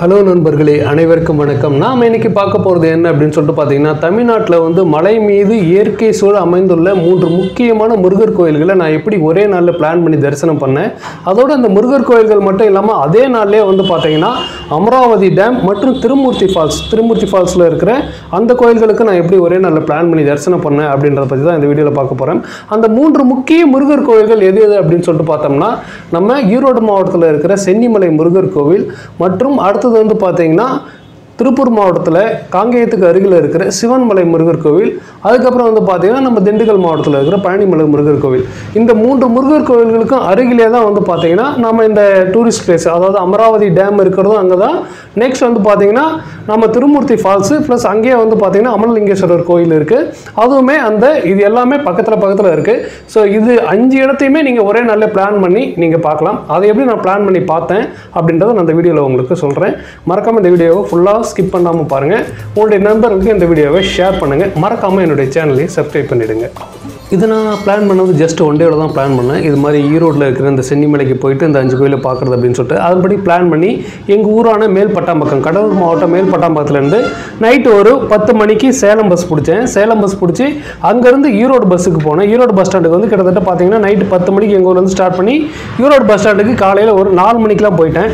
hello நண்பர்களே அனைவருக்கும் வணக்கம் நாம் இன்னைக்கு பார்க்க போகிறது என்ன அப்படின்னு சொல்லிட்டு பார்த்தீங்கன்னா தமிழ்நாட்டில் வந்து மலை மீது இயற்கை சூழல் அமைந்துள்ள மூன்று முக்கியமான முருகர் கோயில்களை நான் எப்படி ஒரே நாளில் பிளான் பண்ணி தரிசனம் பண்ணேன் அதோட அந்த முருகர் கோயில்கள் மட்டும் இல்லாமல் அதே நாள்லேயே வந்து பார்த்தீங்கன்னா அமராவதி டேம் மற்றும் திருமூர்த்தி ஃபால்ஸ் திருமூர்த்தி ஃபால்ஸில் இருக்கிற அந்த கோயில்களுக்கு நான் எப்படி ஒரே நாளில் பிளான் பண்ணி தரிசனம் பண்ணேன் அப்படின்றத பற்றி தான் இந்த வீடியோவில் பார்க்க போகிறேன் அந்த மூன்று முக்கிய முருகர் கோயில்கள் எது எது அப்படின்னு சொல்லிட்டு பார்த்தோம்னா நம்ம ஈரோடு மாவட்டத்தில் இருக்கிற சென்னிமலை முருகர் கோவில் மற்றும் அடுத்தது வந்து பார்த்தீங்கன்னா திருப்பூர் மாவட்டத்தில் காங்கேயத்துக்கு அருகில் இருக்கிற சிவன்மலை முருகர் கோவில் அதுக்கப்புறம் வந்து பார்த்தீங்கன்னா நம்ம திண்டுக்கல் மாவட்டத்தில் இருக்கிற பழனிமலை முருகர் கோவில் இந்த மூன்று முருகர் கோவில்களுக்கும் அருகிலே தான் வந்து பார்த்தீங்கன்னா நம்ம இந்த டூரிஸ்ட் பிளேஸ் அதாவது அமராவதி டேம் இருக்கிறதும் அங்கே தான் நெக்ஸ்ட் வந்து பார்த்தீங்கன்னா நம்ம திருமூர்த்தி ஃபால்ஸு ப்ளஸ் அங்கேயே வந்து பார்த்தீங்கன்னா அமலலிங்கேஸ்வரர் கோயில் இருக்குது அதுவுமே அந்த இது எல்லாமே பக்கத்தில் பக்கத்தில் இருக்குது ஸோ இது அஞ்சு இடத்தையுமே நீங்கள் ஒரே நாளில் பிளான் பண்ணி நீங்கள் பார்க்கலாம் அதை எப்படி நான் பிளான் பண்ணி பார்த்தேன் அப்படின்றத நான் இந்த வீடியோவில் உங்களுக்கு சொல்கிறேன் மறக்காமல் இந்த வீடியோவை ஃபுல்லாக ஸ்கிப் பண்ணாமல் பாருங்கள் உங்களுடைய நண்பர்களுக்கு இந்த வீடியோவை ஷேர் பண்ணுங்கள் மறக்காமல் என்னுடைய சேனலையும் சப்ஸ்கிரைப் பண்ணிவிடுங்க இது நான் பிளான் பண்ணது ஜஸ்ட் ஒன் டேவில் தான் பிளான் பண்ணேன் இது மாதிரி ஈரோட்டில் இருக்கிற இந்த சென்னிமலைக்கு போயிட்டு இந்த அஞ்சு கோயிலை பார்க்குறது அப்படின்னு சொல்லிட்டு அதன்படி பிளான் பண்ணி எங்கள் ஊரான மேல் பட்டாம்பக்கம் கடலூர் மாவட்டம் மேல் பட்டாம்பக்கத்துலேருந்து நைட்டு ஒரு பத்து மணிக்கு சேலம் பஸ் பிடிச்சேன் சேலம் பஸ் பிடிச்சி அங்கேருந்து ஈரோடு பஸ்ஸுக்கு போனேன் ஈரோடு பஸ் ஸ்டாண்டுக்கு வந்து கிட்டத்தட்ட பார்த்தீங்கன்னா நைட்டு பத்து மணிக்கு எங்கள் ஊர்லேருந்து ஸ்டார்ட் பண்ணி ஈரோடு பஸ் ஸ்டாண்டுக்கு காலையில் ஒரு நாலு மணிக்கெலாம் போயிட்டேன்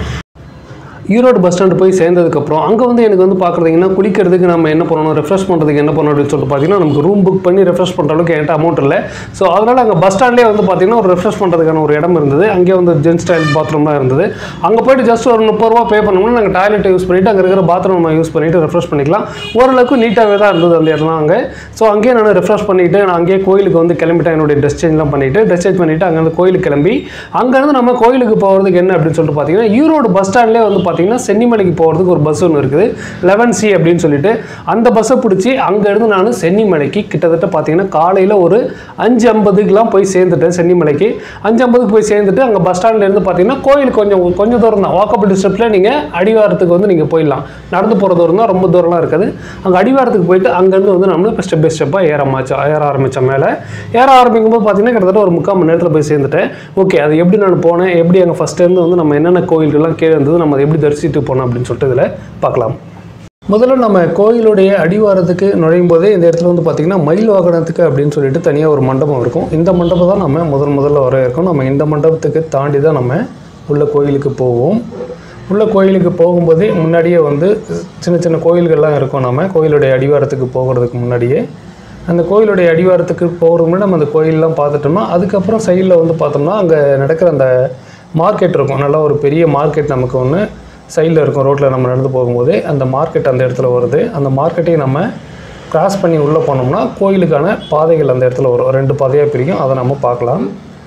ஈரோடு பஸ் ஸ்டாண்டு போய் சேர்ந்ததுக்கப்புறம் அங்கே வந்து எனக்கு வந்து பார்க்குறதுங்கன்னா குளிக்கிறதுக்கு நம்ம என்ன பண்ணணும் ரெஃப்ரெஷ் பண்ணுறதுக்கு என்ன பண்ணணும் அப்படின்னு சொல்லிட்டு பார்த்தீங்கன்னா நமக்கு ரூம் புக் பண்ணி ரெஃப்ரெஷ் பண்ணுற அளவுக்கு என்கிட்ட அமௌண்ட் இல்லை ஸோ அதனால் அங்கே பஸ் ஸ்டாண்ட்லேயே வந்து பார்த்தீங்கன்னா ஒரு ரெஃப்ரெஷ் பண்ணுறதுக்கான ஒரு இடம் இருந்தது அங்கே வந்து ஜென்ஸ் ஸ்டைல் பாத்ரூம்லாம் இருந்தது அங்கே போயிட்டு ஜஸ்ட் ஒரு முப்பது ரூபா பே பண்ணோம்னா நாங்கள் டாய்லெட் யூஸ் பண்ணிவிட்டு அங்கே இருக்கிற பாத்ரூம் நம்ம யூஸ் பண்ணிவிட்டு ரெஃப்ரெஷ் பண்ணிக்கலாம் ஓரளவுக்கு நீட்டாகவே தான் இருந்தது அந்த இடம்லாம் அங்கே ஸோ அங்கேயே நான் ரெஃப்ரெஷ் பண்ணிவிட்டு நான் அங்கேயே கோயிலுக்கு வந்து கிளம்பிட்டேன் என்னுடைய ட்ரெஸ் சேஞ்ச்லாம் பண்ணிவிட்டு ட்ரெஸ் சேஞ்ச் பண்ணிவிட்டு அங்கேருந்து கோயிலுக்கு கிளம்பி அங்கேருந்து நம்ம கோயிலுக்கு போகிறதுக்கு என்ன அப்படின்னு சொல்லிட்டு பார்த்தீங்கன்னா ஈரோடு பஸ் ஸ்டாண்ட்லேயே வந்து பார்த்தீங்கன்னா சென்னிமலைக்கு போகிறதுக்கு ஒரு பஸ் ஒன்று இருக்குது லெவன் சி அப்படின்னு சொல்லிட்டு அந்த பஸ்ஸை பிடிச்சி அங்கேருந்து நான் சென்னிமலைக்கு கிட்டத்தட்ட பார்த்தீங்கன்னா காலையில் ஒரு அஞ்சு ஐம்பதுக்கெலாம் போய் சேர்ந்துட்டேன் சென்னிமலைக்கு அஞ்சு ஐம்பதுக்கு போய் சேர்ந்துட்டு அங்கே பஸ் ஸ்டாண்ட்லேருந்து பார்த்தீங்கன்னா கோயில் கொஞ்சம் கொஞ்சம் தூரம் தான் வாக்கபிள் டிஸ்டன்ஸில் நீங்கள் அடிவாரத்துக்கு வந்து நீங்கள் போயிடலாம் நடந்து போகிற தூரம் தான் ரொம்ப தூரம்லாம் இருக்காது அங்கே அடிவாரத்துக்கு போயிட்டு அங்கேருந்து வந்து நம்ம இப்போ ஸ்டெப் பை ஸ்டெப்பாக ஏற ஆரம்பிச்சோம் ஏற ஆரம்பித்தோம் மேலே ஏற ஆரம்பிக்கும் போது பார்த்தீங்கன்னா கிட்டத்தட்ட ஒரு முக்கால் மணி நேரத்தில் போய் சேர்ந்துட்டேன் ஓகே அது எப்படி நான் போனேன் எப்படி அங்கே ஃபஸ்ட்டேருந்து வந்து நம்ம என்னென்ன கோயில்கள்லாம் கீழே இருந்தது நம்ம அதை எப்படி தரிசித்து போனோம் அப்படின்னு சொல்லிட்டு இதில் பார்க்கலாம் முதல்ல நம்ம கோயிலுடைய அடிவாரத்துக்கு நுழையும் போதே இந்த இடத்துல வந்து பார்த்திங்கன்னா மயில் வாகனத்துக்கு அப்படின்னு சொல்லிட்டு தனியாக ஒரு மண்டபம் இருக்கும் இந்த மண்டபம் தான் நம்ம முதல் முதல்ல வர இருக்கோம் நம்ம இந்த மண்டபத்துக்கு தாண்டி தான் நம்ம உள்ள கோயிலுக்கு போவோம் உள்ள கோயிலுக்கு போகும்போதே முன்னாடியே வந்து சின்ன சின்ன கோயில்கள்லாம் இருக்கும் நம்ம கோயிலுடைய அடிவாரத்துக்கு போகிறதுக்கு முன்னாடியே அந்த கோயிலுடைய அடிவாரத்துக்கு போகிறதுக்கு முன்னாடி நம்ம அந்த கோயிலெலாம் பார்த்துட்டோம்னா அதுக்கப்புறம் சைடில் வந்து பார்த்தோம்னா அங்கே நடக்கிற அந்த மார்க்கெட் இருக்கும் நல்லா ஒரு பெரிய மார்க்கெட் நமக்கு ஒன்று சைடில் இருக்கும் ரோட்டில் நம்ம நடந்து போகும்போது அந்த மார்க்கெட் அந்த இடத்துல வருது அந்த மார்க்கெட்டையும் நம்ம கிராஸ் பண்ணி உள்ளே போனோம்னா கோயிலுக்கான பாதைகள் அந்த இடத்துல வரும் ரெண்டு பாதையாக பிரிக்கும் அதை நம்ம பார்க்கலாம்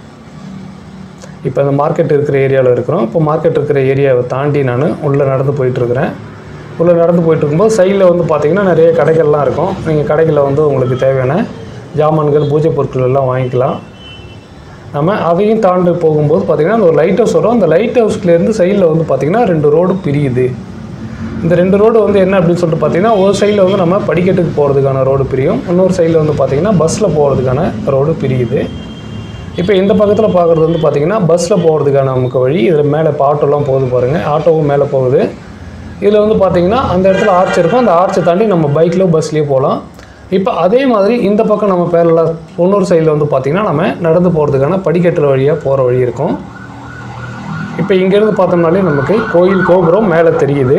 இப்போ அந்த மார்க்கெட் இருக்கிற ஏரியாவில் இருக்கிறோம் இப்போ மார்க்கெட் இருக்கிற ஏரியாவை தாண்டி நான் உள்ளே நடந்து போயிட்டுருக்கிறேன் உள்ளே நடந்து போயிட்டு இருக்கும்போது சைடில் வந்து பார்த்திங்கன்னா நிறைய கடைகள்லாம் இருக்கும் நீங்கள் கடைகளில் வந்து உங்களுக்கு தேவையான ஜாமான்கள் பூஜை பொருட்கள் எல்லாம் வாங்கிக்கலாம் நம்ம அதையும் தாண்டி போகும்போது பார்த்திங்கன்னா அந்த ஒரு லைட் ஹவுஸ் வரும் அந்த லைட் ஹவுஸ்லேருந்து சைடில் வந்து பார்த்திங்கன்னா ரெண்டு ரோடு பிரியுது இந்த ரெண்டு ரோடு வந்து என்ன அப்படின்னு சொல்லிட்டு பார்த்தீங்கன்னா ஒரு சைடில் வந்து நம்ம படிக்கட்டுக்கு போகிறதுக்கான ரோடு பிரியும் இன்னொரு சைடில் வந்து பார்த்திங்கன்னா பஸ்ஸில் போகிறதுக்கான ரோடு பிரியுது இப்போ இந்த பக்கத்தில் பார்க்குறது வந்து பார்த்திங்கன்னா பஸ்ஸில் போகிறதுக்கான நமக்கு வழி இதில் மேலே இப்போ ஆட்டோலாம் போகுது பாருங்கள் ஆட்டோவும் மேலே போகுது இதில் வந்து பார்த்திங்கன்னா அந்த இடத்துல ஆர்ச் இருக்கும் அந்த ஆர்ச்சை தாண்டி நம்ம பைக்கில் பஸ்லேயே போகலாம் இப்போ அதே மாதிரி இந்த பக்கம் நம்ம பேரில் இன்னொரு சைடில் வந்து பார்த்திங்கன்னா நம்ம நடந்து போகிறதுக்கான படிக்கட்டு வழியாக போகிற வழி இருக்கும் இப்போ இங்கேருந்து பார்த்தோம்னாலே நமக்கு கோயில் கோபுரம் மேலே தெரியுது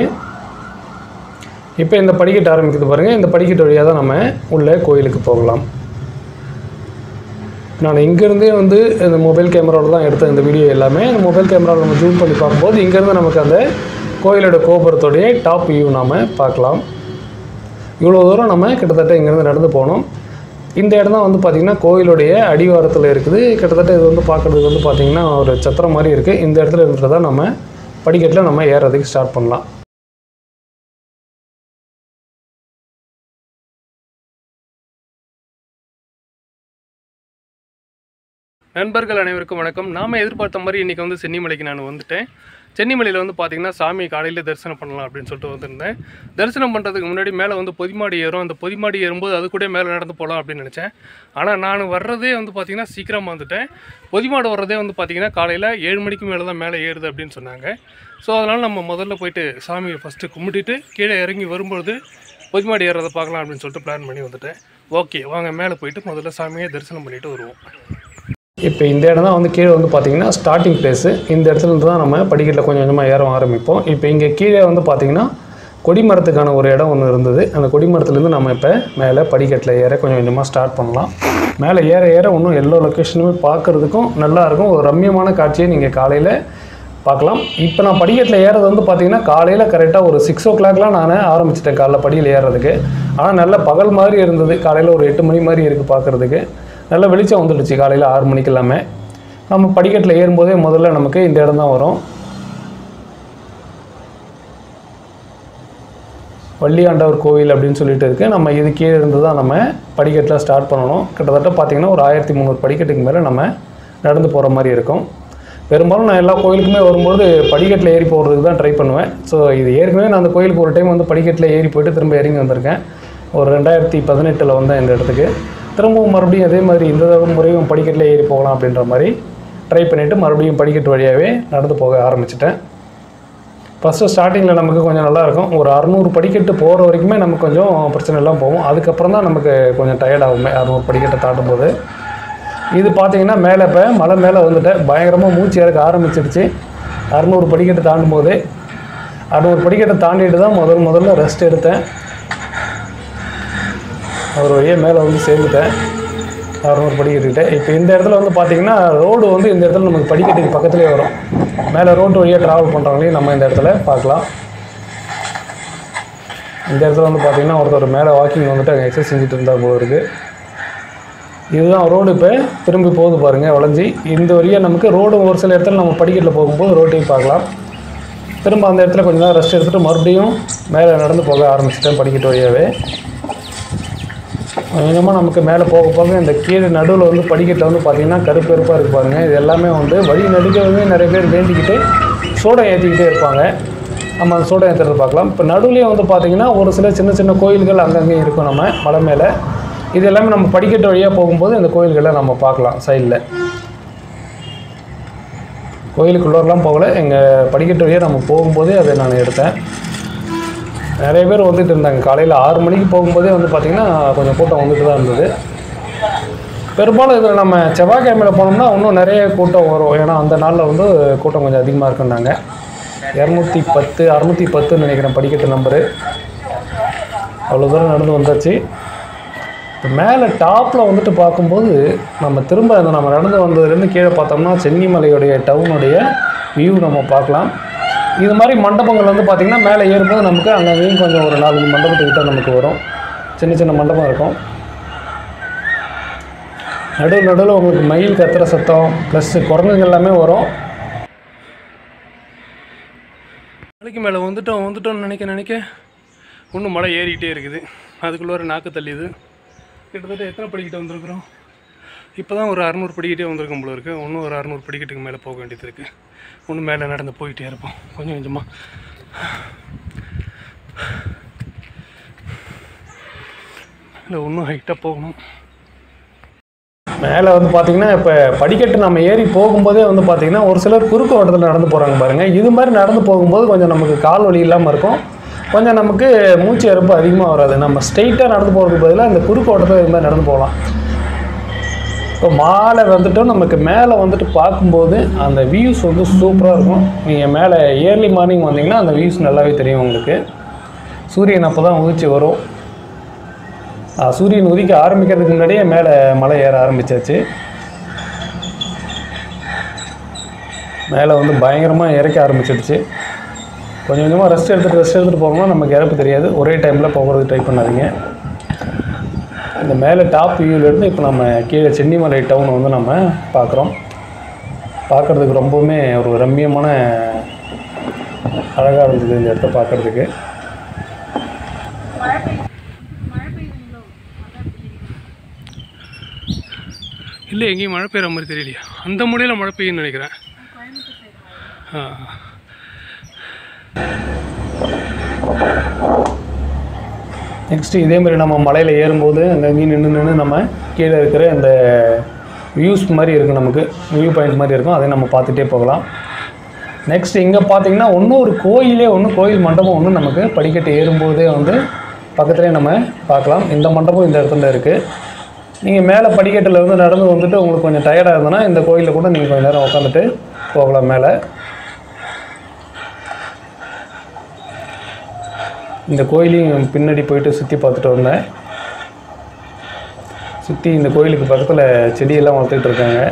இப்போ இந்த படிக்கட்டு ஆரம்பிக்குது பாருங்கள் இந்த படிக்கட்டு வழியாக தான் நம்ம உள்ளே கோயிலுக்கு போகலாம் நான் இங்கேருந்தே வந்து இந்த மொபைல் கேமராவில் தான் எடுத்த இந்த வீடியோ எல்லாமே இந்த மொபைல் கேமராவில் நம்ம ஜூம் பண்ணி பார்க்கும்போது இங்கேருந்து நமக்கு அந்த கோயிலோட கோபுரத்தோடைய டாப் வியூ நாம் பார்க்கலாம் இவ்வளோ தூரம் நம்ம கிட்டத்தட்ட இங்கேருந்து நடந்து போனோம் இந்த இடம் தான் வந்து பார்த்திங்கன்னா கோயிலுடைய அடிவாரத்தில் இருக்குது கிட்டத்தட்ட இது வந்து பார்க்குறதுக்கு வந்து பார்த்திங்கன்னா ஒரு சத்திரம் மாதிரி இருக்குது இந்த இடத்துல இருந்துட்டு தான் நம்ம படிக்கட்டில் நம்ம ஏறுறதுக்கு ஸ்டார்ட் பண்ணலாம் நண்பர்கள் அனைவருக்கும் வணக்கம் நாம் எதிர்பார்த்த மாதிரி இன்றைக்கி வந்து சென்னிமலைக்கு நான் வந்துட்டேன் சென்னிமலையில் வந்து பார்த்தீங்கன்னா சாமி காலையில் தரிசனம் பண்ணலாம் அப்படின்னு சொல்லிட்டு வந்திருந்தேன் தரிசனம் பண்ணுறதுக்கு முன்னாடி மேலே வந்து பொதிமாடி ஏறும் அந்த பொதிமாடி ஏறும்போது அது கூட மேலே நடந்து போகலாம் அப்படின்னு நினச்சேன் ஆனால் நான் வர்றதே வந்து பார்த்தீங்கன்னா சீக்கிரமாக வந்துட்டேன் பொதிமாடு வர்றதே வந்து பார்த்தீங்கன்னா காலையில் ஏழு மணிக்கு மேலே தான் மேலே ஏறுது அப்படின்னு சொன்னாங்க ஸோ அதனால் நம்ம முதல்ல போயிட்டு சாமியை ஃபஸ்ட்டு கும்பிட்டுட்டு கீழே இறங்கி வரும்பொழுது பொதிமாடி ஏறதை பார்க்கலாம் அப்படின்னு சொல்லிட்டு பிளான் பண்ணி வந்துட்டேன் ஓகே வாங்க மேலே போயிட்டு முதல்ல சாமியை தரிசனம் பண்ணிட்டு வருவோம் இப்போ இந்த இடம் தான் வந்து கீழே வந்து பார்த்தீங்கன்னா ஸ்டார்டிங் பிளேஸு இந்த இடத்துல இருந்து தான் நம்ம படிக்கட்டில் கொஞ்சம் கொஞ்சமாக ஏற ஆரம்பிப்போம் இப்போ இங்கே கீழே வந்து பார்த்தீங்கன்னா கொடிமரத்துக்கான ஒரு இடம் ஒன்று இருந்தது அந்த கொடிமரத்துலேருந்து நம்ம இப்போ மேலே படிக்கட்டில் ஏற கொஞ்சம் கொஞ்சமாக ஸ்டார்ட் பண்ணலாம் மேலே ஏற ஏற இன்னும் எல்லா லொக்கேஷனுமே பார்க்குறதுக்கும் நல்லா இருக்கும் ஒரு ரம்மியமான காட்சியை நீங்கள் காலையில் பார்க்கலாம் இப்போ நான் படிக்கட்டில் ஏறது வந்து பார்த்தீங்கன்னா காலையில் கரெக்டாக ஒரு சிக்ஸ் ஓ கிளாக்லாம் நான் ஆரம்பிச்சிட்டேன் காலைல படியில் ஏறுறதுக்கு ஆனால் நல்ல பகல் மாதிரி இருந்தது காலையில் ஒரு எட்டு மணி மாதிரி இருக்குது பார்க்குறதுக்கு நல்ல வெளிச்சம் வந்துடுச்சு காலையில் ஆறு மணிக்கு எல்லாமே நம்ம படிக்கட்டில் ஏறும்போதே முதல்ல நமக்கு இந்த இடம் தான் வரும் வள்ளியாண்டவர் கோவில் அப்படின்னு சொல்லிட்டு இருக்கு நம்ம இது கீழே இருந்து தான் நம்ம படிக்கட்டில் ஸ்டார்ட் பண்ணணும் கிட்டத்தட்ட பார்த்தீங்கன்னா ஒரு ஆயிரத்தி முந்நூறு படிக்கட்டுக்கு மேலே நம்ம நடந்து போகிற மாதிரி இருக்கும் பெரும்பாலும் நான் எல்லா கோயிலுக்குமே வரும்போது படிக்கட்டில் ஏறி போகிறதுக்கு தான் ட்ரை பண்ணுவேன் ஸோ இது ஏற்கனவே நான் அந்த கோயிலுக்கு ஒரு டைம் வந்து படிக்கட்டில் ஏறி போயிட்டு திரும்ப இறங்கி வந்திருக்கேன் ஒரு ரெண்டாயிரத்தி பதினெட்டில் வந்தேன் இந்த இடத்துக்கு திரும்பவும் மறுபடியும் அதே மாதிரி இந்த தடவை முறையும் படிக்கட்டில் ஏறி போகலாம் அப்படின்ற மாதிரி ட்ரை பண்ணிவிட்டு மறுபடியும் படிக்கட்டு வழியாகவே நடந்து போக ஆரம்பிச்சிட்டேன் ஃபஸ்ட்டு ஸ்டார்டிங்கில் நமக்கு கொஞ்சம் நல்லா இருக்கும் ஒரு அறநூறு படிக்கட்டு போகிற வரைக்குமே நமக்கு கொஞ்சம் பிரச்சனை எல்லாம் போகும் அதுக்கப்புறம் தான் நமக்கு கொஞ்சம் டயர்ட் ஆகுமே அறநூறு படிக்கட்டை தாண்டும் போது இது பார்த்தீங்கன்னா மேலே இப்போ மலை மேலே வந்துட்டேன் பயங்கரமாக மூச்சு இறக்க ஆரம்பிச்சிடுச்சு அறநூறு படிக்கட்டு தாண்டும் போது அறநூறு படிக்கட்டை தாண்டிட்டு தான் முதல் முதல்ல ரெஸ்ட் எடுத்தேன் ஒரு வழியாக மேலே வந்து சேர்ந்துட்டேன் அறநூறு படிக்கட்டுக்கிட்ட இப்போ இந்த இடத்துல வந்து பார்த்தீங்கன்னா ரோடு வந்து இந்த இடத்துல நமக்கு படிக்கட்டுக்கு பக்கத்துலேயே வரும் மேலே ரோட்டு வழியாக ட்ராவல் பண்ணுறவங்களையும் நம்ம இந்த இடத்துல பார்க்கலாம் இந்த இடத்துல வந்து பார்த்தீங்கன்னா ஒருத்தர் மேலே வாக்கிங் வந்துட்டு அங்கே எக்ஸசைஸ் செஞ்சுட்டு இருந்தார் போல இருக்குது இதுதான் ரோடு இப்போ திரும்பி போகுது பாருங்கள் வளைஞ்சி இந்த வழியாக நமக்கு ரோடு ஒரு சில இடத்துல நம்ம படிக்கட்டில் போகும்போது ரோட்டையும் பார்க்கலாம் திரும்ப அந்த இடத்துல கொஞ்ச நேரம் ரெஸ்ட் எடுத்துகிட்டு மறுபடியும் மேலே நடந்து போக ஆரம்பிச்சிட்டேன் படிக்கட்டு வழியாகவே கொஞ்சமாக நமக்கு மேலே போக போக இந்த கீழே நடுவில் வந்து படிக்கட்டில் வந்து பார்த்திங்கன்னா கருப்பு கருப்பாக இருக்கு பாருங்கள் இது எல்லாமே வந்து வழி நடுக்கவே நிறைய பேர் வேண்டிக்கிட்டு சோடை ஏற்றிக்கிட்டே இருப்பாங்க நம்ம அந்த சோடை ஏற்றுறது பார்க்கலாம் இப்போ நடுவுலேயே வந்து பார்த்திங்கன்னா ஒரு சில சின்ன சின்ன கோயில்கள் அங்கங்கேயும் இருக்கும் நம்ம மலை மேலே இது எல்லாமே நம்ம படிக்கட்டு வழியாக போகும்போது இந்த கோயில்களை நம்ம பார்க்கலாம் சைடில் கோயிலுக்குள்ளரெலாம் போகல எங்கள் படிக்கட்டு வழியாக நம்ம போகும்போதே அதை நான் எடுத்தேன் நிறைய பேர் வந்துட்டு இருந்தாங்க காலையில் ஆறு மணிக்கு போகும்போதே வந்து பார்த்திங்கன்னா கொஞ்சம் கூட்டம் வந்துட்டு தான் இருந்தது பெரும்பாலும் இதில் நம்ம செவ்வாய்க்கிழமையில் போனோம்னா இன்னும் நிறைய கூட்டம் வரும் ஏன்னா அந்த நாளில் வந்து கூட்டம் கொஞ்சம் அதிகமாக இருக்குன்னாங்க இரநூத்தி பத்து அறநூற்றி பத்துன்னு நினைக்கிறேன் படிக்கட்டு நம்பரு அவ்வளோ தூரம் நடந்து வந்தாச்சு இப்போ மேலே டாப்பில் வந்துட்டு பார்க்கும்போது நம்ம திரும்ப அந்த நம்ம நடந்து வந்ததுலேருந்து கீழே பார்த்தோம்னா சென்னிமலையுடைய டவுனுடைய வியூ நம்ம பார்க்கலாம் இது மாதிரி மண்டபங்கள் வந்து பார்த்திங்கன்னா மேலே ஏறும்போது நமக்கு அங்கங்கேயும் கொஞ்சம் ஒரு நாலஞ்சு மண்டபத்துக்கிட்ட நமக்கு வரும் சின்ன சின்ன மண்டபம் இருக்கும் நடுவில் நடுவில் உங்களுக்கு மயில் கத்துற சத்தம் ப்ளஸ் குரங்குகள் எல்லாமே வரும் மலைக்கு மேலே வந்துட்டோம் வந்துட்டோம்னு நினைக்க நினைக்க இன்னும் மழை ஏறிக்கிட்டே இருக்குது அதுக்குள்ளே ஒரு நாக்கு தள்ளிது கிட்டத்தட்ட எத்தனை படிக்கிட்டு வந்திருக்கிறோம் இப்போ தான் ஒரு அறநூறு படிக்கிட்டே வந்திருக்கும் போல இருக்குது இன்னும் ஒரு அறநூறு படிக்கட்டுக்கு மேலே போக வேண்டியது இருக்குது இன்னும் மேலே நடந்து போயிட்டே இருப்போம் கொஞ்சம் கொஞ்சமாக இல்லை இன்னும் ஹைட்டாக போகணும் மேலே வந்து பார்த்தீங்கன்னா இப்போ படிக்கட்டு நம்ம ஏறி போகும்போதே வந்து பார்த்தீங்கன்னா ஒரு சிலர் குறுக்கு ஓட்டத்தில் நடந்து போகிறாங்க பாருங்கள் இது மாதிரி நடந்து போகும்போது கொஞ்சம் நமக்கு கால் வலி இல்லாமல் இருக்கும் கொஞ்சம் நமக்கு மூச்சு இறப்பு அதிகமாக வராது நம்ம ஸ்ட்ரெயிட்டாக நடந்து போகிறதுக்கு பதிலாக இந்த குறுக்கு ஓட்டத்தில் இது மாதிரி நடந்து போகலாம் இப்போ மாலை வந்துட்டு நமக்கு மேலே வந்துட்டு பார்க்கும்போது அந்த வியூஸ் வந்து சூப்பராக இருக்கும் நீங்கள் மேலே இயர்லி மார்னிங் வந்தீங்கன்னா அந்த வியூஸ் நல்லாவே தெரியும் உங்களுக்கு சூரியன் அப்போ தான் உதிச்சு வரும் ஆ, சூரியன் உதிக்க ஆரம்பிக்கிறதுக்கு முன்னாடியே மேலே மலை ஏற ஆரம்பிச்சாச்சு மேலே வந்து பயங்கரமாக இறக்க ஆரம்பிச்சிடுச்சு கொஞ்சம் கொஞ்சமாக ரெஸ்ட் எடுத்துகிட்டு ரெஸ்ட் எடுத்துகிட்டு போகணும்னா நமக்கு இறப்பு தெரியாது ஒரே டைமில் போகிறது ட்ரை பண்ணாதீங்க இந்த மேலே டாப் வியூவிலேருந்து இப்போ நம்ம கீழே சென்னிமலை டவுனை வந்து நம்ம பார்க்குறோம் பார்க்குறதுக்கு ரொம்பவுமே ஒரு ரம்மியமான அழகாக இருந்தது இந்த இடத்த பார்க்குறதுக்கு இல்லை எங்கேயும் மழை பெய்கிற மாதிரி தெரியலையா அந்த மூலையில் மழை பெய்யும்னு நினைக்கிறேன் ஆ நெக்ஸ்ட்டு இதே மாதிரி நம்ம மலையில் ஏறும்போது அங்கே அங்கேயும் நின்று நின்று நம்ம கீழே இருக்கிற இந்த வியூஸ் மாதிரி இருக்குது நமக்கு வியூ பாயிண்ட் மாதிரி இருக்கும் அதை நம்ம பார்த்துட்டே போகலாம் நெக்ஸ்ட் இங்கே பார்த்தீங்கன்னா இன்னும் ஒரு கோயிலே ஒன்று கோயில் மண்டபம் ஒன்று நமக்கு படிக்கட்டு ஏறும்போதே வந்து பக்கத்துலேயே நம்ம பார்க்கலாம் இந்த மண்டபம் இந்த இடத்துல இருக்குது நீங்கள் மேலே படிக்கட்டில் இருந்து நடந்து வந்துட்டு உங்களுக்கு கொஞ்சம் டயர்டாக இருந்ததுன்னா இந்த கோயிலில் கூட நீங்கள் கொஞ்சம் நேரம் உட்காந்துட்டு போகலாம் மேலே இந்த கோயிலையும் பின்னாடி போயிட்டு சுற்றி பார்த்துட்டு வந்தேன் சுற்றி இந்த கோயிலுக்கு பக்கத்தில் செடியெல்லாம் வளர்த்துக்கிட்டு இருக்காங்க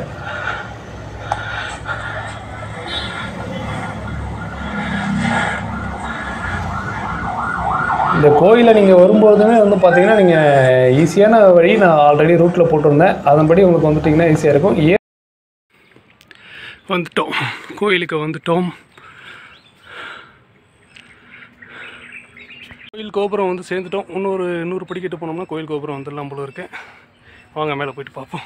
இந்த கோயிலை நீங்கள் வரும்போதுமே வந்து பார்த்தீங்கன்னா நீங்கள் ஈஸியான வழி நான் ஆல்ரெடி ரூட்டில் போட்டிருந்தேன் அதன்படி உங்களுக்கு வந்துட்டிங்கன்னா ஈஸியாக இருக்கும் ஏ வந்துட்டோம் கோயிலுக்கு வந்துட்டோம் கோயில் கோபுரம் வந்து சேர்ந்துட்டோம் இன்னொரு நூறு படிக்கிட்டு போனோம்னா கோயில் கோபுரம் வந்துடலாம் போல இருக்கு வாங்க மேலே போயிட்டு பார்ப்போம்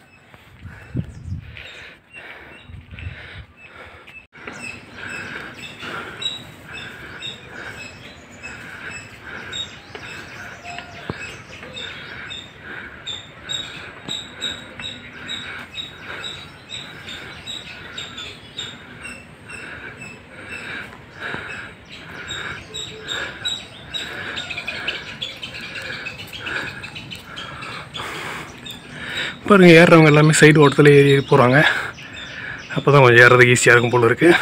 பாருங்க ஏறுறவங்க எல்லாமே சைடு ஓட்டத்தில் ஏறி ஏறி போகிறாங்க அப்போ தான் கொஞ்சம் ஏறுறதுக்கு ஈஸியாக இருக்கும் போல இருக்குது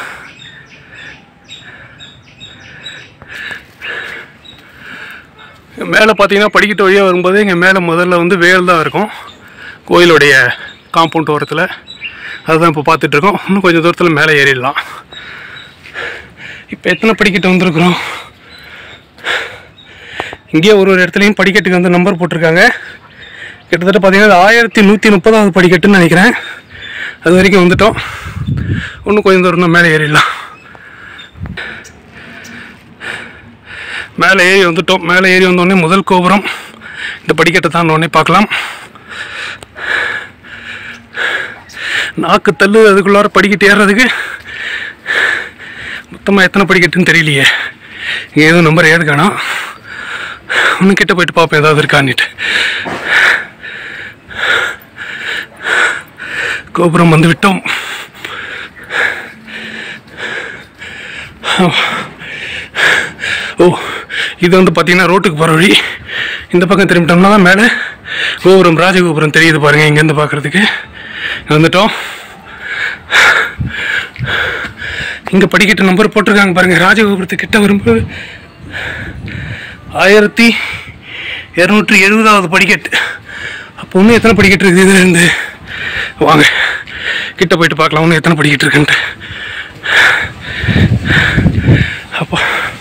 மேலே பார்த்தீங்கன்னா படிக்கட்டு வழியாக வரும்போது இங்கே மேலே முதல்ல வந்து வேல் தான் இருக்கும் கோயிலுடைய காம்பவுண்ட் ஓரத்தில் அதுதான் இப்போ பார்த்துட்ருக்கோம் இன்னும் கொஞ்சம் தூரத்தில் மேலே ஏறிடலாம் இப்போ எத்தனை படிக்கட்டு வந்திருக்கிறோம் இங்கேயே ஒரு ஒரு இடத்துலையும் படிக்கட்டுக்கு வந்து நம்பர் போட்டிருக்காங்க கிட்டத்தட்ட பார்த்தீங்கன்னா ஆயிரத்தி நூற்றி முப்பதாவது படிக்கட்டுன்னு நினைக்கிறேன் அது வரைக்கும் வந்துட்டோம் இன்னும் கொஞ்சம் தூரம் தான் மேலே ஏறிடலாம் மேலே ஏறி வந்துட்டோம் மேலே ஏறி வந்தோடனே முதல் கோபுரம் இந்த படிக்கட்டை தான் உடனே பார்க்கலாம் நாக்கு தள்ளு அதுக்குள்ளார படிக்கட்டு ஏறுறதுக்கு மொத்தமாக எத்தனை படிக்கட்டுன்னு தெரியலையே இங்கே எதுவும் நம்பர் ஏது காணோம் இன்னும் கிட்ட போயிட்டு பார்ப்போம் ஏதாவது இருக்கான்னுட்டு கோபுரம் வந்து விட்டோம் ஓ இது வந்து பார்த்தீங்கன்னா ரோட்டுக்கு போகிற வழி இந்த பக்கம் திரும்பிட்டோம்னா தான் மேலே கோபுரம் ராஜகோபுரம் தெரியுது பாருங்கள் இங்கேருந்து பார்க்குறதுக்கு வந்துட்டோம் இங்கே படிக்கட்டு நம்பர் போட்டிருக்காங்க பாருங்கள் ராஜகோபுரத்து கிட்ட வரும்போது ஆயிரத்தி இரநூற்றி எழுபதாவது படிக்கட்டு அப்போ இன்னும் எத்தனை படிக்கட்டு இருக்குது இதுல இருந்து வாங்க கிட்ட போயிட்டு பார்க்கலாம் இன்னும் எத்தனை படிக்கட்டு இருக்குன்ட்டு அப்போ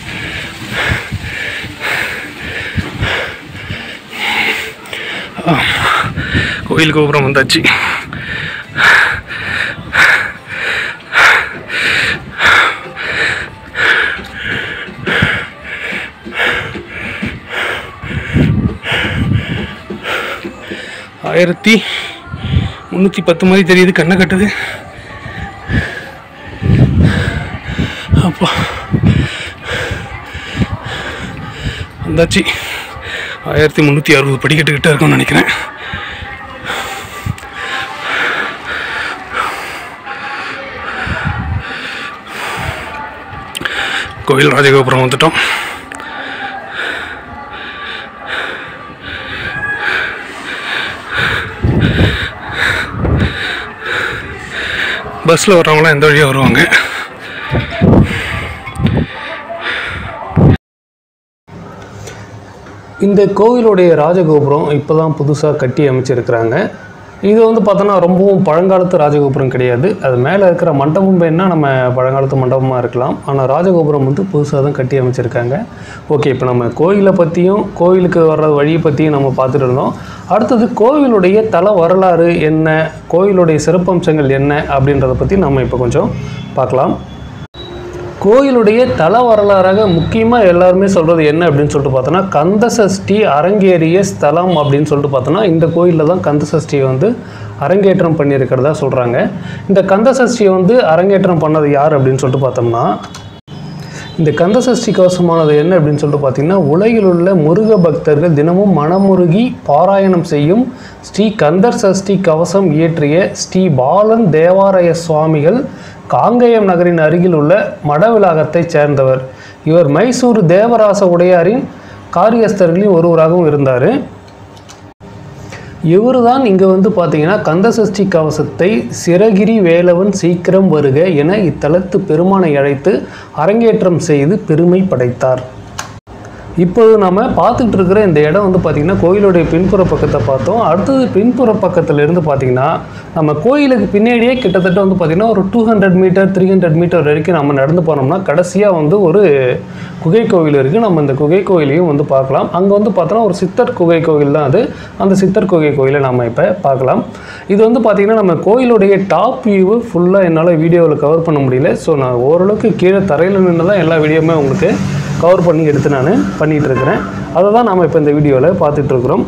ஆ, கோயில் கோபுரம் வந்தாச்சு ஆயிரத்தி முந்நூற்றி பத்து மாதிரி தெரியுது கண்ணை கட்டுது அப்பா வந்தாச்சு ஆயிரத்தி முந்நூற்றி அறுபது படிக்கட்டு கிட்ட இருக்கும்னு நினைக்கிறேன் கோயில் ராஜகோபுரம் வந்துட்டோம் பஸ்ஸில் வர்றவங்களாம் எந்த வழியாக வருவாங்க இந்த கோவிலுடைய ராஜகோபுரம் இப்போ தான் புதுசாக கட்டி அமைச்சிருக்கிறாங்க இது வந்து பார்த்தோன்னா ரொம்பவும் பழங்காலத்து ராஜகோபுரம் கிடையாது அது மேலே இருக்கிற மண்டபம் வேணா நம்ம பழங்காலத்து மண்டபமாக இருக்கலாம் ஆனால் ராஜகோபுரம் வந்து புதுசாக தான் கட்டி அமைச்சிருக்காங்க ஓகே இப்போ நம்ம கோயிலை பற்றியும் கோயிலுக்கு வர்ற வழியை பற்றியும் நம்ம பார்த்துட்டு இருந்தோம் அடுத்தது கோவிலுடைய தல வரலாறு என்ன கோயிலுடைய சிறப்பம்சங்கள் என்ன அப்படின்றத பற்றி நம்ம இப்போ கொஞ்சம் பார்க்கலாம் கோயிலுடைய தல வரலாறாக முக்கியமாக எல்லாருமே சொல்கிறது என்ன அப்படின்னு சொல்லிட்டு பார்த்தோன்னா கந்தசஷ்டி அரங்கேறிய ஸ்தலம் அப்படின்னு சொல்லிட்டு பார்த்தோன்னா இந்த கோயிலில் தான் கந்தசஷ்டியை வந்து அரங்கேற்றம் பண்ணியிருக்கிறதா சொல்கிறாங்க இந்த கந்தசஷ்டியை வந்து அரங்கேற்றம் பண்ணது யார் அப்படின்னு சொல்லிட்டு பார்த்தோம்னா இந்த கந்தசஷ்டி கவசமானது என்ன அப்படின்னு சொல்லிட்டு பார்த்தீங்கன்னா உலகில் உள்ள முருக பக்தர்கள் தினமும் மனமுருகி பாராயணம் செய்யும் ஸ்ரீ கந்தர் சஷ்டி கவசம் இயற்றிய ஸ்ரீ பாலன் தேவாலய சுவாமிகள் காங்கேயம் நகரின் அருகில் உள்ள மடவிலாகத்தைச் சேர்ந்தவர் இவர் மைசூர் தேவராச உடையாரின் காரியஸ்தர்களில் ஒருவராகவும் இருந்தார் இவர் தான் இங்கே வந்து பார்த்தீங்கன்னா கந்தசஷ்டி கவசத்தை சிறகிரி வேலவன் சீக்கிரம் வருக என இத்தலத்து பெருமானை அழைத்து அரங்கேற்றம் செய்து பெருமை படைத்தார் இப்போது நம்ம பார்த்துக்கிட்டு இருக்கிற இந்த இடம் வந்து பார்த்திங்கன்னா கோயிலுடைய பின்புற பக்கத்தை பார்த்தோம் அடுத்தது பின்புற பக்கத்துல இருந்து பார்த்திங்கன்னா நம்ம கோயிலுக்கு பின்னாடியே கிட்டத்தட்ட வந்து பார்த்திங்கன்னா ஒரு two hundred metre three hundred metre வரைக்கும் நம்ம நடந்து போனோம்னா கடைசியாக வந்து ஒரு குகை கோவில் இருக்குது நம்ம இந்த குகை கோயிலையும் வந்து பார்க்கலாம் அங்கே வந்து பார்த்தோன்னா ஒரு சித்தர் குகை கோவில் தான் அது அந்த சித்தர் குகை கோயிலை நம்ம இப்போ பார்க்கலாம் இது வந்து பார்த்திங்கன்னா நம்ம கோயிலுடைய டாப் வியூ ஃபுல்லாக என்னால் வீடியோவில் கவர் பண்ண முடியல ஸோ நான் ஓரளவுக்கு கீழே தரையில் நின்று தான் எல்லா வீடியோவுமே உங்களுக்கு கவர் பண்ணி எடுத்து நான் பண்ணிகிட்டு இருக்கிறேன் அதை தான் நாம் இப்போ இந்த வீடியோவில் பார்த்துட்டு இருக்கிறோம்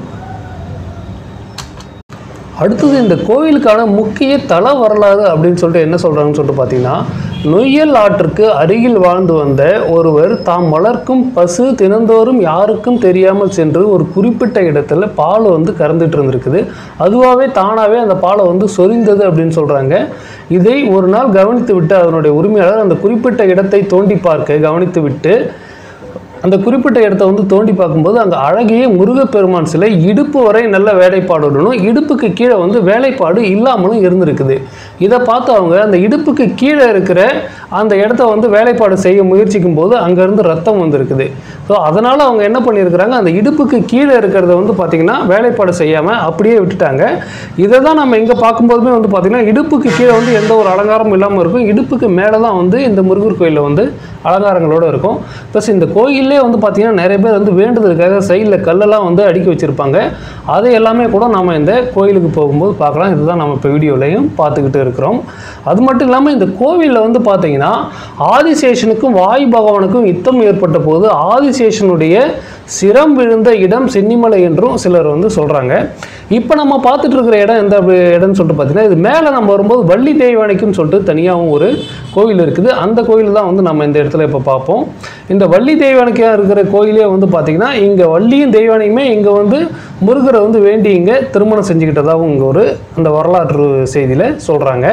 அடுத்தது இந்த கோயிலுக்கான முக்கிய தல வரலாறு அப்படின்னு சொல்லிட்டு என்ன சொல்கிறாங்கன்னு சொல்லிட்டு பார்த்தீங்கன்னா நொய்யல் ஆற்றுக்கு அருகில் வாழ்ந்து வந்த ஒருவர் தாம் வளர்க்கும் பசு தினந்தோறும் யாருக்கும் தெரியாமல் சென்று ஒரு குறிப்பிட்ட இடத்துல பால் வந்து கறந்துட்டு இருந்திருக்குது அதுவாகவே தானாகவே அந்த பாலை வந்து சொரிந்தது அப்படின்னு சொல்கிறாங்க இதை ஒரு நாள் கவனித்து விட்டு அதனுடைய உரிமையாளர் அந்த குறிப்பிட்ட இடத்தை தோண்டி பார்க்க கவனித்து விட்டு அந்த குறிப்பிட்ட இடத்த வந்து தோண்டி பார்க்கும்போது அங்கே அழகிய முருகப்பெருமான் சிலை இடுப்பு வரை நல்ல வேலைப்பாடுடனும் இடுப்புக்கு கீழே வந்து வேலைப்பாடு இல்லாமலும் இருந்திருக்குது இதை பார்த்து அவங்க அந்த இடுப்புக்கு கீழே இருக்கிற அந்த இடத்த வந்து வேலைப்பாடு செய்ய முயற்சிக்கும் போது அங்கேருந்து ரத்தம் வந்திருக்குது ஸோ அதனால் அவங்க என்ன பண்ணியிருக்கிறாங்க அந்த இடுப்புக்கு கீழே இருக்கிறத வந்து பார்த்திங்கன்னா வேலைப்பாடு செய்யாமல் அப்படியே விட்டுட்டாங்க இதை தான் நம்ம இங்கே பார்க்கும்போதுமே வந்து பார்த்திங்கன்னா இடுப்புக்கு கீழே வந்து எந்த ஒரு அலங்காரமும் இல்லாமல் இருக்கும் இடுப்புக்கு மேலே தான் வந்து இந்த முருகர் கோயிலில் வந்து அலங்காரங்களோடு இருக்கும் ப்ளஸ் இந்த கோயிலே வந்து பார்த்திங்கன்னா நிறைய பேர் வந்து வேண்டுதலுக்காக சைடில் கல்லெல்லாம் வந்து அடுக்கி வச்சுருப்பாங்க அதை எல்லாமே கூட நம்ம இந்த கோயிலுக்கு போகும்போது பார்க்கலாம் இதுதான் நம்ம இப்போ வீடியோலையும் பார்த்துக்கிட்டு இருக்கிறோம் அது மட்டும் இல்லாமல் இந்த கோவிலில் வந்து பார்த்தீங்கன்னா ஆதிசேஷனுக்கும் வாயு பகவானுக்கும் யுத்தம் ஏற்பட்ட போது ஆதிசேஷனுடைய சிரம் விழுந்த இடம் சென்னிமலை என்றும் சிலர் வந்து சொல்கிறாங்க இப்போ நம்ம பார்த்துட்டு இருக்கிற இடம் எந்த இடம்னு சொல்லிட்டு பார்த்தீங்கன்னா இது மேலே நம்ம வரும்போது வள்ளி தெய்வானைக்குன்னு சொல்லிட்டு தனியாகவும் ஒரு கோயில் இருக்குது அந்த கோயில் தான் வந்து நம்ம இந்த இடத்துல இப்போ பார்ப்போம் இந்த வள்ளி தெய்வானைக்காக இருக்கிற கோயிலே வந்து பார்த்திங்கன்னா இங்கே வள்ளியும் தெய்வானையுமே இங்கே வந்து முருகரை வந்து வேண்டி இங்கே திருமணம் செஞ்சுக்கிட்டதாகவும் இங்கே ஒரு அந்த வரலாற்று செய்தியில் சொல்கிறாங்க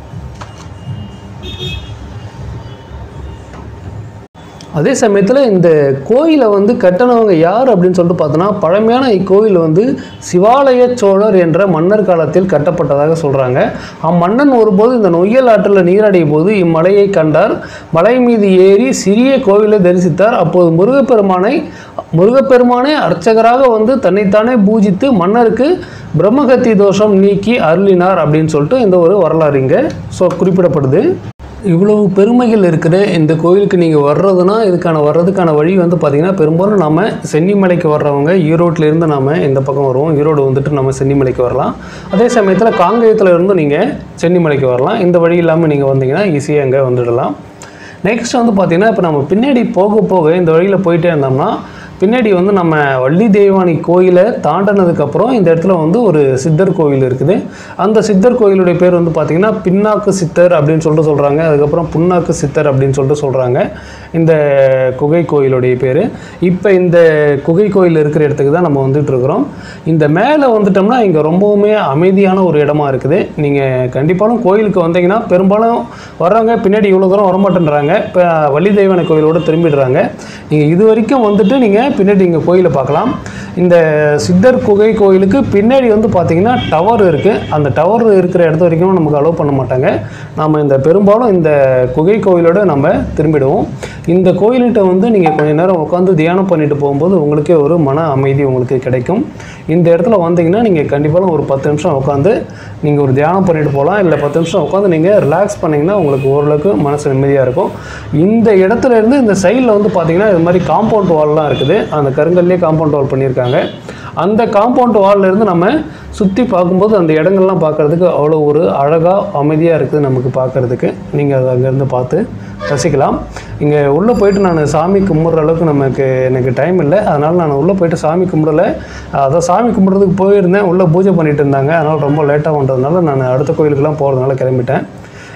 அதே சமயத்தில் இந்த கோயிலை வந்து கட்டினவங்க யார் அப்படின்னு சொல்லிட்டு பார்த்தோன்னா பழமையான இக்கோயில் வந்து சிவாலய சோழர் என்ற மன்னர் காலத்தில் கட்டப்பட்டதாக சொல்கிறாங்க அம்மன்னன் ஒருபோது இந்த நொய்யல் ஆற்றில் நீராடிய போது இம்மலையை கண்டார் மலை மீது ஏறி சிறிய கோவிலை தரிசித்தார் அப்போது முருகப்பெருமானை முருகப்பெருமானே அர்ச்சகராக வந்து தன்னைத்தானே பூஜித்து மன்னருக்கு பிரம்மகத்தி தோஷம் நீக்கி அருளினார் அப்படின்னு சொல்லிட்டு இந்த ஒரு வரலாறு இங்கே சொ குறிப்பிடப்படுது இவ்வளவு பெருமைகள் இருக்கிற இந்த கோயிலுக்கு நீங்கள் வர்றதுனா இதுக்கான வர்றதுக்கான வழி வந்து பார்த்திங்கன்னா பெரும்பாலும் நம்ம சென்னிமலைக்கு வர்றவங்க ஈரோட்டிலேருந்து நாம் இந்த பக்கம் வருவோம் ஈரோடு வந்துட்டு நம்ம சென்னிமலைக்கு வரலாம் அதே சமயத்தில் காங்கேயத்தில் இருந்தும் நீங்கள் சென்னிமலைக்கு வரலாம் இந்த வழி இல்லாமல் நீங்கள் வந்தீங்கன்னா ஈஸியாக அங்கே வந்துடலாம் நெக்ஸ்ட் வந்து பார்த்திங்கன்னா இப்போ நம்ம பின்னாடி போக போக இந்த வழியில் போயிட்டே இருந்தோம்னா பின்னாடி வந்து நம்ம வள்ளி தெய்வானி கோயிலை தாண்டினதுக்கப்புறம் இந்த இடத்துல வந்து ஒரு சித்தர் கோயில் இருக்குது அந்த சித்தர் கோயிலுடைய பேர் வந்து பார்த்திங்கன்னா பின்னாக்கு சித்தர் அப்படின்னு சொல்லிட்டு சொல்கிறாங்க அதுக்கப்புறம் புண்ணாக்கு சித்தர் அப்படின்னு சொல்லிட்டு சொல்கிறாங்க இந்த குகை கோயிலுடைய பேர் இப்போ இந்த குகை கோயில் இருக்கிற இடத்துக்கு தான் நம்ம வந்துட்டு இருக்கிறோம் இந்த மேலே வந்துட்டோம்னா இங்கே ரொம்பவுமே அமைதியான ஒரு இடமா இருக்குது நீங்கள் கண்டிப்பாலும் கோயிலுக்கு வந்தீங்கன்னா பெரும்பாலும் வர்றவங்க பின்னாடி இவ்வளோ தூரம் வரமாட்டேன்றாங்க இப்போ வள்ளி தெய்வானை கோயிலோடு திரும்பிடுறாங்க நீங்கள் இது வரைக்கும் வந்துட்டு நீங்கள் பின்னாடி இங்கே கோயிலை பார்க்கலாம் இந்த சித்தர் குகை கோயிலுக்கு பின்னாடி வந்து பார்த்தீங்கன்னா டவர் இருக்குது அந்த டவர் இருக்கிற இடத்து வரைக்கும் நமக்கு அலோவ் பண்ண மாட்டாங்க நாம் இந்த பெரும்பாலும் இந்த குகை கோயிலோட நம்ம திரும்பிடுவோம் இந்த கோயில்கிட்ட வந்து நீங்கள் கொஞ்ச நேரம் உட்காந்து தியானம் பண்ணிட்டு போகும்போது உங்களுக்கே ஒரு மன அமைதி உங்களுக்கு கிடைக்கும் இந்த இடத்துல வந்தீங்கன்னா நீங்கள் கண்டிப்பாக ஒரு பத்து நிமிஷம் உட்காந்து நீங்கள் ஒரு தியானம் பண்ணிட்டு போகலாம் இல்லை பத்து நிமிஷம் உட்காந்து நீங்கள் ரிலாக்ஸ் பண்ணிங்கன்னா உங்களுக்கு ஓரளவுக்கு மனசு நிம்மதியாக இருக்கும் இந்த இடத்துல இருந்து இந்த சைடில் வந்து பார்த்தீங்கன்னா இது மாதிரி காம்பவுண்ட் வால்லாம் இருக்குது அந்த கருங்கல்லே காம்பவுண்ட் வால் பண்ணியிருக்காங்க அந்த காம்பவுண்ட் வால்ல இருந்து நம்ம சுற்றி பார்க்கும்போது அந்த இடங்கள்லாம் பார்க்குறதுக்கு அவ்வளோ ஒரு அழகாக அமைதியாக இருக்குது நமக்கு பார்க்குறதுக்கு நீங்கள் அதை அங்கேருந்து பார்த்து ரசிக்கலாம் இங்கே உள்ளே போயிட்டு நான் சாமி கும்பிட்ற அளவுக்கு நமக்கு எனக்கு டைம் இல்லை அதனால் நான் உள்ளே போயிட்டு சாமி கும்பிடல அதான் சாமி கும்பிட்றதுக்கு போயிருந்தேன் உள்ளே பூஜை பண்ணிட்டு இருந்தாங்க அதனால் ரொம்ப லேட்டாக பண்ணுறதுனால நான் அடுத்த கோயிலுக்கெல்லாம் போகிறதுனால கிளம்பிட்டேன்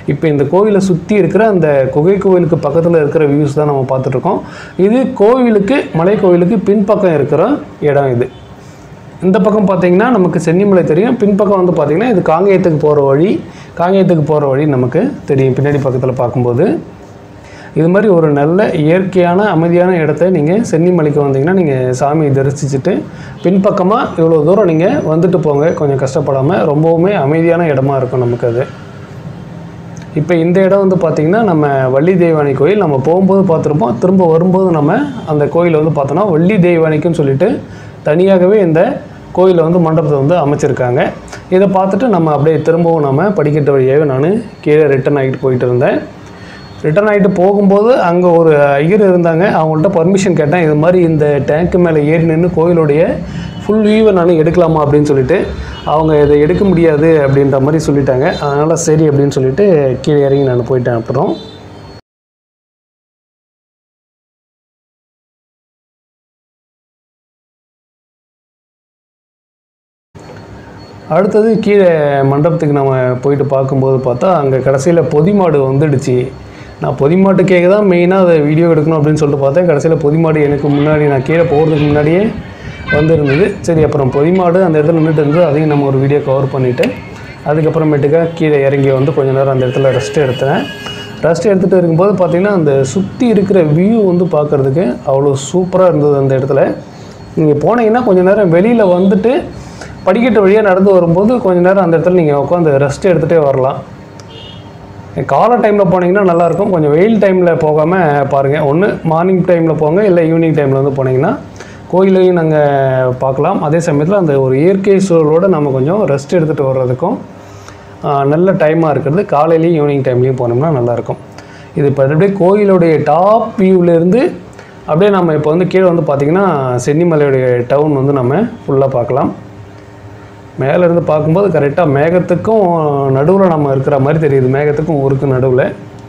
இப்போ இந்த கோவிலை சுற்றி இருக்கிற அந்த குகை கோவிலுக்கு பக்கத்தில் இருக்கிற வியூஸ் தான் நம்ம பார்த்துட்ருக்கோம் இது கோவிலுக்கு மலை கோவிலுக்கு பின்பக்கம் இருக்கிற இடம் இது இந்த பக்கம் பார்த்தீங்கன்னா நமக்கு சென்னிமலை தெரியும் பின்பக்கம் வந்து பார்த்தீங்கன்னா இது காங்கேயத்துக்கு போகிற வழி காங்கேயத்துக்கு போகிற வழி நமக்கு தெரியும் பின்னாடி பக்கத்தில் பார்க்கும்போது இது மாதிரி ஒரு நல்ல இயற்கையான அமைதியான இடத்த நீங்கள் சென்னிமலைக்கு வந்தீங்கன்னா நீங்கள் சாமியை தரிசிச்சுட்டு பின்பக்கமாக இவ்வளோ தூரம் நீங்கள் வந்துட்டு போங்க கொஞ்சம் கஷ்டப்படாமல் ரொம்பவுமே அமைதியான இடமா இருக்கும் நமக்கு அது இப்போ இந்த இடம் வந்து பார்த்திங்கன்னா நம்ம வள்ளி தெய்வானை கோயில் நம்ம போகும்போது பார்த்துருப்போம் திரும்ப வரும்போது நம்ம அந்த கோயிலை வந்து பார்த்தோன்னா வள்ளி தெய்வானைக்குன்னு சொல்லிட்டு தனியாகவே இந்த கோயிலை வந்து மண்டபத்தை வந்து அமைச்சிருக்காங்க இதை பார்த்துட்டு நம்ம அப்படியே திரும்பவும் நம்ம படிக்கட்டு வழியாகவே நான் கீழே ரிட்டர்ன் ஆகிட்டு போயிட்டு இருந்தேன் ரிட்டர்ன் ஆகிட்டு போகும்போது அங்கே ஒரு ஐயர் இருந்தாங்க அவங்கள்ட்ட பர்மிஷன் கேட்டேன் இது மாதிரி இந்த டேங்க்கு மேலே ஏறி நின்று கோயிலுடைய ஃபுல் வியூவை நான் எடுக்கலாமா அப்படின்னு சொல்லிட்டு அவங்க இதை எடுக்க முடியாது அப்படின்ற மாதிரி சொல்லிட்டாங்க அதனால் சரி அப்படின்னு சொல்லிட்டு கீழே இறங்கி நான் போயிட்டேன் அப்புறம் அடுத்தது கீழே மண்டபத்துக்கு நம்ம போயிட்டு பார்க்கும்போது பார்த்தா அங்கே கடைசியில் பொதிமாடு வந்துடுச்சு நான் பொதிமாட்டுக்கேக்க தான் மெயினாக அதை வீடியோ எடுக்கணும் அப்படின்னு சொல்லிட்டு பார்த்தேன் கடைசியில் பொதிமாடு எனக்கு முன்னாடி நான் கீழே போகிறதுக்கு முன்னாடியே வந்திருந்தது சரி அப்புறம் பொதிமாடு அந்த இடத்துல நின்றுட்டு இருந்தது அதையும் நம்ம ஒரு வீடியோ கவர் பண்ணிவிட்டு அதுக்கப்புறமேட்டுக்கா கீழே இறங்கி வந்து கொஞ்ச நேரம் அந்த இடத்துல ரெஸ்ட் எடுத்தேன் ரெஸ்ட் எடுத்துகிட்டு இருக்கும்போது பார்த்திங்கன்னா அந்த சுற்றி இருக்கிற வியூ வந்து பார்க்குறதுக்கு அவ்வளோ சூப்பராக இருந்தது அந்த இடத்துல நீங்கள் போனீங்கன்னா கொஞ்ச நேரம் வெளியில் வந்துட்டு படிக்கட்டு வழியாக நடந்து வரும்போது கொஞ்ச நேரம் அந்த இடத்துல நீங்கள் உட்காந்து ரெஸ்ட் எடுத்துகிட்டே வரலாம் காலை டைமில் போனீங்கன்னா நல்லாயிருக்கும் கொஞ்சம் வெயில் டைமில் போகாமல் பாருங்கள் ஒன்று மார்னிங் டைமில் போங்க இல்லை ஈவினிங் டைமில் வந்து போனீங்கன்னா கோயிலையும் நாங்கள் பார்க்கலாம் அதே சமயத்தில் அந்த ஒரு இயற்கை சூழலோடு நம்ம கொஞ்சம் ரெஸ்ட் எடுத்துகிட்டு வர்றதுக்கும் ஆஹ், நல்ல டைமாக இருக்கிறது காலையிலையும் ஈவினிங் டைம்லேயும் போனோம்னா நல்லாயிருக்கும் இது இப்போ அப்படியே கோயிலுடைய டாப் வியூவிலேருந்து அப்படியே நம்ம இப்போ வந்து கீழே வந்து பார்த்திங்கன்னா சென்னிமலையுடைய டவுன் வந்து நம்ம ஃபுல்லாக பார்க்கலாம் மேலே இருந்து பார்க்கும்போது கரெக்டாக மேகத்துக்கும் நடுவில் நம்ம இருக்கிற மாதிரி தெரியுது மேகத்துக்கும் ஊருக்கு நடுவில்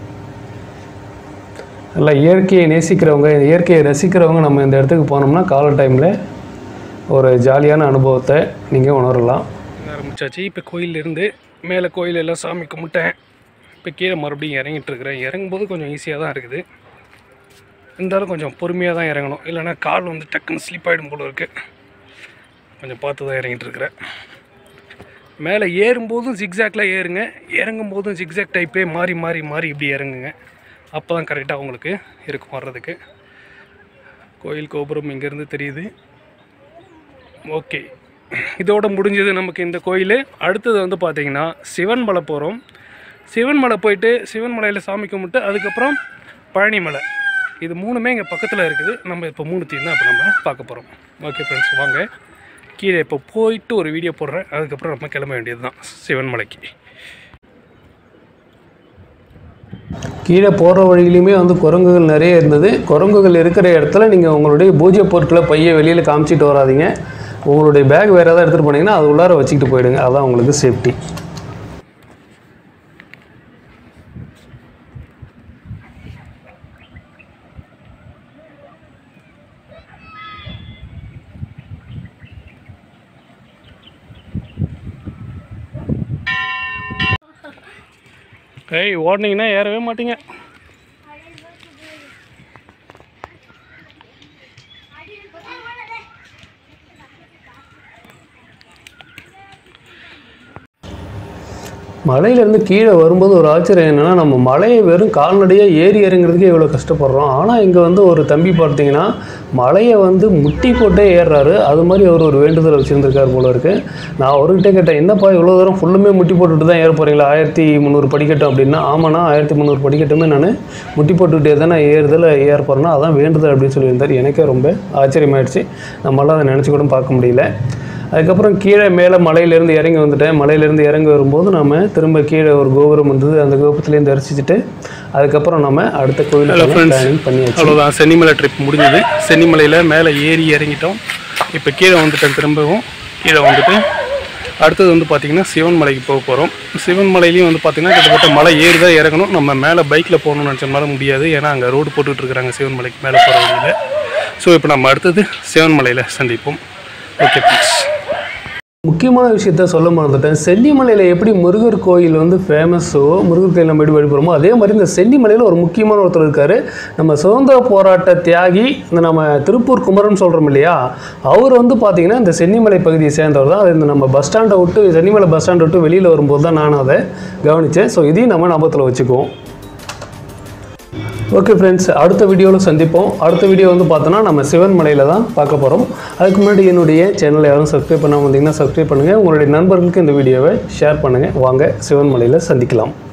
நல்லா இயற்கையை நேசிக்கிறவங்க இயற்கையை ரசிக்கிறவங்க நம்ம இந்த இடத்துக்கு போனோம்னா காலை டைமில் ஒரு ஜாலியான அனுபவத்தை நீங்கள் உணரலாம் ஆரம்பிச்சாச்சு இப்போ கோயிலிருந்து மேலே கோயில் எல்லாம் சாமி கும்பிட்டேன் இப்போ கீழே மறுபடியும் இறங்கிட்டு இருக்கிறேன் இறங்கும்போது கொஞ்சம் ஈஸியாக தான் இருக்குது இருந்தாலும் கொஞ்சம் பொறுமையாக தான் இறங்கணும் இல்லைன்னா கால் வந்து டக்குன்னு ஸ்லிப் ஆகிடும் போல இருக்குது கொஞ்சம் பார்த்து தான் இறங்கிட்டு இருக்கிறேன் மேலே ஏறும்போதும் ஜிக்ஸாக்டில் ஏறுங்க இறங்கும் போதும் ஜிக்ஸாக் டைப்பே மாறி மாறி மாறி இப்படி இறங்குங்க அப்போ தான் கரெக்டாக உங்களுக்கு இருக்கும் வர்றதுக்கு கோயில் கோபுரம் இங்கேருந்து தெரியுது ஓகே இதோட முடிஞ்சது நமக்கு இந்த கோயில் அடுத்தது வந்து பார்த்திங்கன்னா சிவன் மலை போகிறோம் சிவன் மலை போயிட்டு சிவன் மலையில் சாமி கும்பிட்டு அதுக்கப்புறம் பழனி மலை இது மூணுமே இங்கே பக்கத்தில் இருக்குது நம்ம இப்போ மூணுத்தையும் தான் இப்போ நம்ம பார்க்க போகிறோம் ஓகே ஃப்ரெண்ட்ஸ் வாங்க கீழே இப்போ போயிட்டு ஒரு வீடியோ போடுறேன் அதுக்கப்புறம் நம்ம கிளம்ப வேண்டியது தான் சிவன் மலைக்கு கீழே போகிற வழியிலையுமே வந்து குரங்குகள் நிறைய இருந்தது குரங்குகள் இருக்கிற இடத்துல நீங்கள் உங்களுடைய பூஜை பொருட்களை பையை வெளியில் காமிச்சிட்டு வராதீங்க உங்களுடைய பேக் வேறு ஏதாவது எடுத்துகிட்டு போனீங்கன்னா அது உள்ளார வச்சுக்கிட்டு போயிடுங்க அதுதான் உங்களுக்கு சேஃப்டி ஏய் ஓடினீங்கன்னா ஏறவே மாட்டீங்க மலையிலேருந்து கீழே வரும்போது ஒரு ஆச்சரியம் என்னென்னா நம்ம மலையை வெறும் கால்நடையாக ஏறி இறங்குறதுக்கே இவ்வளோ கஷ்டப்படுறோம் ஆனால் இங்கே வந்து ஒரு தம்பி பார்த்தீங்கன்னா மலையை வந்து முட்டி போட்டே ஏறுறாரு அது மாதிரி அவர் ஒரு வேண்டுதல் வச்சுருந்துருக்கார் போல இருக்குது நான் அவர்கிட்ட கேட்டேன் என்னப்பா இவ்வளோ தூரம் ஃபுல்லுமே முட்டி போட்டுட்டு தான் ஏற போகிறீங்களா ஆயிரத்தி முந்நூறு படிக்கட்டும் அப்படின்னா ஆமாண்ணா ஆயிரத்தி முந்நூறு படிக்கட்டுமே நான் முட்டி போட்டுக்கிட்டே தானே ஏறுதல் ஏற போகிறேன்னா அதான் வேண்டுதல் அப்படின்னு சொல்லியிருந்தார் எனக்கே ரொம்ப ஆச்சரியமாயிடுச்சு நம்மளால் அதை நினச்சி கூட பார்க்க முடியல அதுக்கப்புறம் கீழே மேலே மலையிலேருந்து இறங்கி வந்துட்டேன் மலையிலேருந்து இறங்கி வரும்போது நம்ம திரும்ப கீழே ஒரு கோபுரம் வந்தது அந்த கோபுரத்துலேருந்து தரிசிச்சுட்டு அதுக்கப்புறம் நம்ம அடுத்த கோயில் பிளானிங் பண்ணியாச்சு அவ்வளோதான் சென்னிமலை ட்ரிப் முடிஞ்சது சென்னிமலையில் மேலே ஏறி இறங்கிட்டோம் இப்போ கீழே வந்துட்டேன் திரும்பவும் கீழே வந்துட்டு அடுத்தது வந்து பார்த்திங்கன்னா சிவன் மலைக்கு போக போகிறோம் சிவன் மலையிலையும் வந்து பார்த்திங்கன்னா கிட்டத்தட்ட மலை ஏறி தான் இறங்கணும் நம்ம மேலே பைக்கில் போகணும்னு நினச்ச மாதிரி முடியாது ஏன்னா அங்கே ரோடு போட்டுட்டு இருக்கிறாங்க சிவன் மலைக்கு மேலே போகிற வழியில் ஸோ இப்போ நம்ம அடுத்தது சிவன் மலையில் சந்திப்போம் ஓகே ப்ளீஸ் முக்கியமான விஷயத்த சொல்ல மறந்துட்டேன் சென்னிமலையில் எப்படி முருகர் கோயில் வந்து ஃபேமஸோ முருகர் கோயில் நம்ம எப்படி வழிபடுறோமோ அதே மாதிரி இந்த சென்னிமலையில் ஒரு முக்கியமான ஒருத்தர் இருக்கார் நம்ம சுதந்திர போராட்ட தியாகி இந்த நம்ம திருப்பூர் குமரன் சொல்கிறோம் இல்லையா அவர் வந்து பார்த்தீங்கன்னா இந்த சென்னிமலை பகுதியை சேர்ந்தவர் தான் அது இந்த நம்ம பஸ் ஸ்டாண்டை விட்டு சென்னிமலை பஸ் ஸ்டாண்டை விட்டு வெளியில் வரும்போது தான் நானும் அதை கவனித்தேன் ஸோ இதையும் நம்ம ஞாபகத்தில் வச்சுக்குவோம் ஓகே ஃப்ரெண்ட்ஸ் அடுத்த வீடியோவில் சந்திப்போம் அடுத்த வீடியோ வந்து பார்த்தோன்னா நம்ம சிவன் மலையில் தான் பார்க்க போகிறோம் அதுக்கு முன்னாடி என்னுடைய சேனலை யாரும் சப்ஸ்கிரைப் பண்ணாமல் வந்தீங்கன்னா சப்ஸ்கிரைப் பண்ணுங்கள் உங்களுடைய நண்பர்களுக்கு இந்த வீடியோவை ஷேர் பண்ணுங்கள் வாங்க சிவன் மலையில் சந்திக்கலாம்